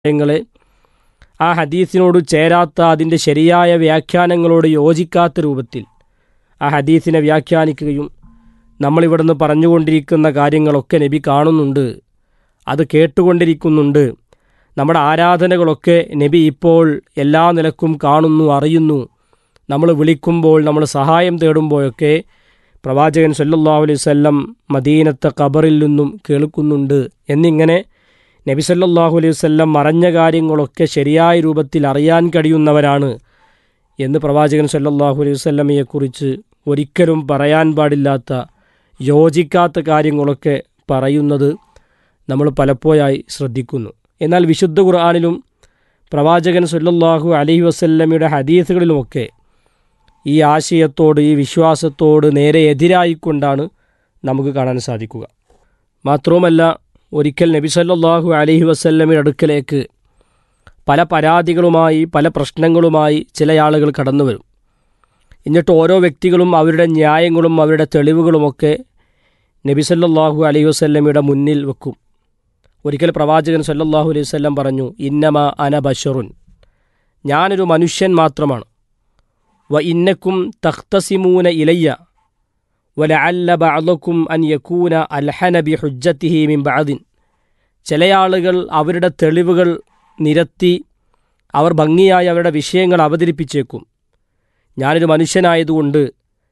കാര്യങ്ങളെ ആ ഹദീസിനോട് ചേരാത്ത അതിൻ്റെ ശരിയായ വ്യാഖ്യാനങ്ങളോട് യോജിക്കാത്ത രൂപത്തിൽ ആ ഹദീസിനെ വ്യാഖ്യാനിക്കുകയും നമ്മളിവിടുന്ന് പറഞ്ഞുകൊണ്ടിരിക്കുന്ന കാര്യങ്ങളൊക്കെ നബി കാണുന്നുണ്ട് അത് കേട്ടുകൊണ്ടിരിക്കുന്നുണ്ട് നമ്മുടെ ആരാധനകളൊക്കെ നബി ഇപ്പോൾ എല്ലാ നിലക്കും കാണുന്നു അറിയുന്നു നമ്മൾ വിളിക്കുമ്പോൾ നമ്മൾ സഹായം തേടുമ്പോഴൊക്കെ പ്രവാചകൻ സല്ലല്ലാഹു അലൈഹി വസല്ലം മദീനത്തെ ഖബറിൽ നിന്നും കേൾക്കുന്നുണ്ട് എന്നിങ്ങനെ നബി സല്ലല്ലാഹു അലൈഹി വസല്ലം മറഞ്ഞ കാര്യങ്ങളൊക്കെ ശരിയായ രൂപത്തിൽ അറിയാൻ കഴിയുന്നവരാണ് എന്ന് പ്രവാചകൻ സല്ലല്ലാഹു അലൈഹി വസല്ലമയെക്കുറിച്ച് ഒരിക്കലും പറയാൻ പാടില്ലാത്ത യോജിക്കാത്ത കാര്യങ്ങളൊക്കെ പറയുന്നത് നമ്മൾ പലപ്പോഴായി ശ്രദ്ധിക്കുന്നു എന്നാൽ വിശുദ്ധ ഖുർആാനിലും പ്രവാചകൻ സല്ലല്ലാഹു അലൈഹി വസല്ലമയുടെ ഹദീസുകളിലുമൊക്കെ ഈ ആശയത്തോട് ഈ വിശ്വാസത്തോട് നേരെ എതിരായിക്കൊണ്ടാണ് നമുക്ക് കാണാൻ സാധിക്കുക മാത്രവുമല്ല ഒരിക്കൽ നബി സല്ലല്ലാഹു അലൈഹി വസല്ലമയുടെ അടുക്കലേക്ക് പല പരാതികളുമായി പല പ്രശ്നങ്ങളുമായി ചില ആളുകൾ കടന്നു വരും എന്നിട്ട് ഓരോ വ്യക്തികളും അവരുടെ ന്യായങ്ങളും അവരുടെ തെളിവുകളുമൊക്കെ നബി സല്ലല്ലാഹു അലൈഹി വസല്ലമയുടെ മുന്നിൽ വെക്കും ഒരിക്കൽ പ്രവാചകൻ സല്ലല്ലാഹു അലൈഹി വസല്ലം പറഞ്ഞു ഇന്നമ അന ബഷറുൻ ഞാനൊരു മനുഷ്യൻ മാത്രമാണ് വ ഇന്നക്കും തഖ്തസിമൂന ഇലയ്യ വലഅല്ല ബഅദക്കും അൻ യകൂന അൽഹന ബി ഹുജ്ജത്തിഹി മിൻ ബഅദിൻ ചില ആളുകൾ അവരുടെ തെളിവുകൾ നിരത്തി അവർ ഭംഗിയായി അവരുടെ വിഷയങ്ങൾ അവതരിപ്പിച്ചേക്കും ഞാനൊരു മനുഷ്യനായതുകൊണ്ട്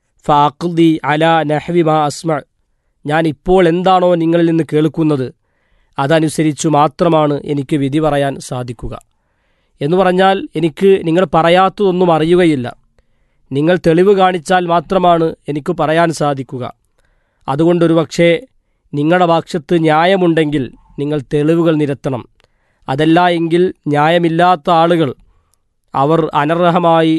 ഫാഖ്ദി അല നഹ്വി മാ അസ്മ ഞാൻ ഇപ്പോൾ എന്താണോ നിങ്ങളിൽ നിന്ന് കേൾക്കുന്നത് അതനുസരിച്ചു മാത്രമാണ് എനിക്ക് വിധി പറയാൻ സാധിക്കുക എന്ന് പറഞ്ഞാൽ എനിക്ക് നിങ്ങൾ പറയാത്തതൊന്നും അറിയുകയില്ല നിങ്ങൾ തെളിവ് കാണിച്ചാൽ മാത്രമാണ് എനിക്ക് പറയാൻ സാധിക്കുക അതുകൊണ്ടൊരു പക്ഷേ നിങ്ങളുടെ പക്ഷത്ത് ന്യായമുണ്ടെങ്കിൽ നിങ്ങൾ തെളിവുകൾ നിരത്തണം അതല്ല എങ്കിൽ ന്യായമില്ലാത്ത ആളുകൾ അവർ അനർഹമായി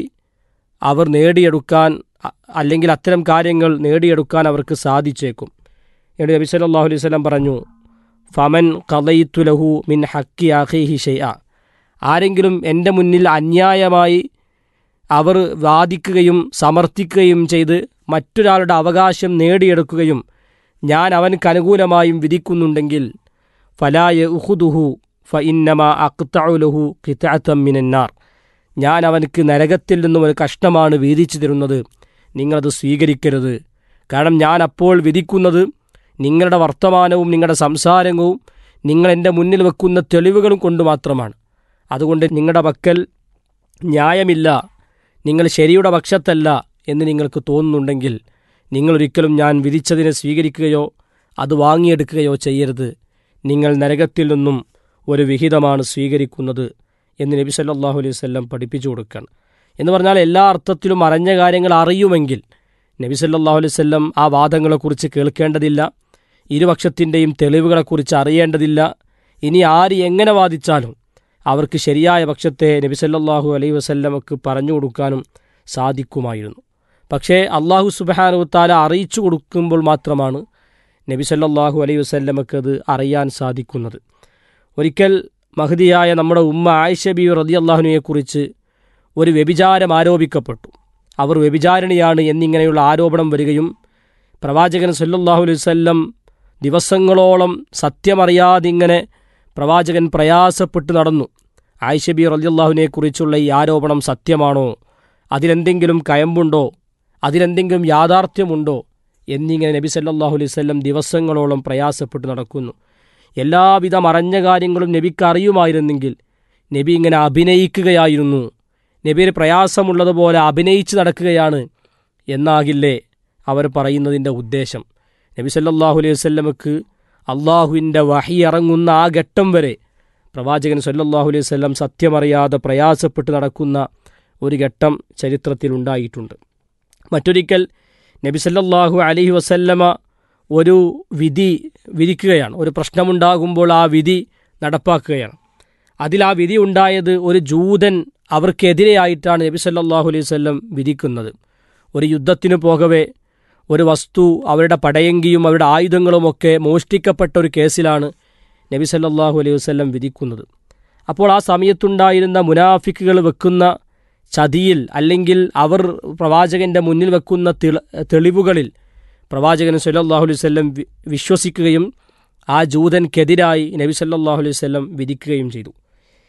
അവർ നേടിയെടുക്കാൻ അല്ലെങ്കിൽ അത്തരം കാര്യങ്ങൾ നേടിയെടുക്കാൻ അവർക്ക് സാധിച്ചേക്കും എന്നിട്ട് നബി സല്ലല്ലാഹു അലൈഹി വസല്ലം പറഞ്ഞു ഫമൻ ഖദയിത്തുലഹു മിൻ ഹക്കി അഖീഹി ഷൈഅ ആരെങ്കിലും എൻ്റെ മുന്നിൽ അന്യായമായി അവർ വാദിക്കുകയും സമർത്ഥിക്കുകയും ചെയ്ത് മറ്റൊരാളുടെ അവകാശം നേടിയെടുക്കുകയും ഞാൻ അവനക്ക് അനുകൂലമായും വിധിക്കുന്നുണ്ടെങ്കിൽ ഫലായ ഉഹുദുഹു ഫ ഇന്നമ അക്തഉലഹു കിതാത്തം മിനന്നാർ ഞാൻ അവനക്ക് നരകത്തിൽ നിന്നും ഒരു കഷ്ടമാണ് വീതിച്ചു തരുന്നത് നിങ്ങളത് സ്വീകരിക്കരുത് കാരണം ഞാൻ അപ്പോൾ വിധിക്കുന്നത് നിങ്ങളുടെ വർത്തമാനവും നിങ്ങളുടെ സംസാരവും നിങ്ങൾ എൻ്റെ മുന്നിൽ വെക്കുന്ന തെളിവുകളും കൊണ്ട് മാത്രമാണ് അതുകൊണ്ട് നിങ്ങളുടെ പക്കൽ ന്യായമില്ല നിങ്ങൾ ശരിയുടെ പക്ഷത്തല്ല എന്ന് നിങ്ങൾക്ക് തോന്നുന്നുണ്ടെങ്കിൽ നിങ്ങളൊരിക്കലും ഞാൻ വിധിച്ചതിനെ സ്വീകരിക്കുകയോ അത് വാങ്ങിയെടുക്കുകയോ ചെയ്യരുത് നിങ്ങൾ നരകത്തിൽ നിന്നും ഒരു വിഹിതമാണ് സ്വീകരിക്കുന്നത് എന്ന് നബി സല്ലല്ലാഹു അലൈഹി വസല്ലം പഠിപ്പിച്ചു കൊടുക്കുകയാണ് എന്ന് പറഞ്ഞാൽ എല്ലാ അർത്ഥത്തിലും അറിഞ്ഞ കാര്യങ്ങൾ അറിയുമെങ്കിൽ നബി സല്ലല്ലാഹു അലൈഹി വസല്ലം ആ വാദങ്ങളെക്കുറിച്ച് കേൾക്കേണ്ടതില്ല ഇരുപക്ഷത്തിൻ്റെയും തെളിവുകളെക്കുറിച്ച് അറിയേണ്ടതില്ല ഇനി ആര് എങ്ങനെ വാദിച്ചാലും അവർക്ക് ശരിയായ പക്ഷത്തെ നബി സല്ലല്ലാഹു അലൈഹി വസല്ലമക്ക് പറഞ്ഞു കൊടുക്കാനും സാധിക്കുമായിരുന്നു പക്ഷേ അള്ളാഹു സുബഹാനുത്താല അറിയിച്ചു കൊടുക്കുമ്പോൾ മാത്രമാണ് നബി സല്ലല്ലാഹു അലൈഹി വസല്ലമക്ക് അത് അറിയാൻ സാധിക്കുന്നത് ഒരിക്കൽ മഹദിയായ നമ്മുടെ ഉമ്മ ആയിഷ ബി റതി അള്ളാഹുവിനെക്കുറിച്ച് ഒരു വ്യഭിചാരം ആരോപിക്കപ്പെട്ടു അവർ വ്യഭിചാരിണിയാണ് എന്നിങ്ങനെയുള്ള ആരോപണം വരികയും പ്രവാചകൻ സല്ലല്ലാഹു അലൈഹി വസല്ലം ദിവസങ്ങളോളം സത്യമറിയാതെ ഇങ്ങനെ പ്രവാചകൻ പ്രയാസപ്പെട്ട് നടന്നു ആയിഷ ബി റലിയല്ലാഹുവിനെക്കുറിച്ചുള്ള ഈ ആരോപണം സത്യമാണോ അതിലെന്തെങ്കിലും കയമ്പുണ്ടോ അതിലെന്തെങ്കിലും യാഥാർത്ഥ്യമുണ്ടോ എന്നിങ്ങനെ നബി സല്ലല്ലാഹു അലൈഹി വസല്ലം ദിവസങ്ങളോളം പ്രയാസപ്പെട്ട് നടക്കുന്നു എല്ലാവിധ മറഞ്ഞ കാര്യങ്ങളും നബിക്ക് അറിയുമായിരുന്നെങ്കിൽ നബി ഇങ്ങനെ അഭിനയിക്കുകയായിരുന്നു നബിയുടെ പ്രയാസമുള്ളതുപോലെ അഭിനയിച്ച് നടക്കുകയാണ് എന്നാകില്ലേ അവർ പറയുന്നതിൻ്റെ ഉദ്ദേശം നബി സല്ലല്ലാഹു അലൈഹി വസല്ലമക്ക് അള്ളാഹുവിൻ്റെ വഹി ഇറങ്ങുന്ന ആ ഘട്ടം വരെ പ്രവാചകൻ സല്ലല്ലാഹു അലൈഹി വസല്ലം സത്യമറിയാതെ പ്രയാസപ്പെട്ട് നടക്കുന്ന ഒരു ഘട്ടം ചരിത്രത്തിലുണ്ടായിട്ടുണ്ട് മറ്റൊരിക്കൽ നബി സല്ലല്ലാഹു അലൈഹി വസല്ലമ ഒരു വിധി വിധിക്കുകയാണ് ഒരു പ്രശ്നമുണ്ടാകുമ്പോൾ ആ വിധി നടപ്പാക്കുകയാണ് അതിൽ ആ വിധി ഉണ്ടായത് ഒരു ജൂതൻ അവർക്കെതിരെയായിട്ടാണ് നബി സല്ലല്ലാഹു അലൈഹി വസല്ലം വിധിക്കുന്നത് ഒരു യുദ്ധത്തിന് പോകവേ ഒരു വസ്തു അവരുടെ പടയങ്കിയും അവരുടെ ആയുധങ്ങളുമൊക്കെ മോഷ്ടിക്കപ്പെട്ട ഒരു കേസിലാണ് നബി സല്ലല്ലാഹു അലൈഹി വസല്ലം വിധിക്കുന്നത് അപ്പോൾ ആ സമയത്തുണ്ടായിരുന്ന മുനാഫിക്കുകൾ വെക്കുന്ന ചതിയിൽ അല്ലെങ്കിൽ അവർ പ്രവാചകന്റെ മുന്നിൽ വെക്കുന്ന തെളിവുകളിൽ പ്രവാചകൻ സല്ലല്ലാഹു അലൈഹി വസല്ലം വിശ്വസിക്കുകയും ആ ജൂതൻക്കെതിരായി നബി സല്ലല്ലാഹു അലൈഹി വസല്ലം വിധിക്കുകയും ചെയ്തു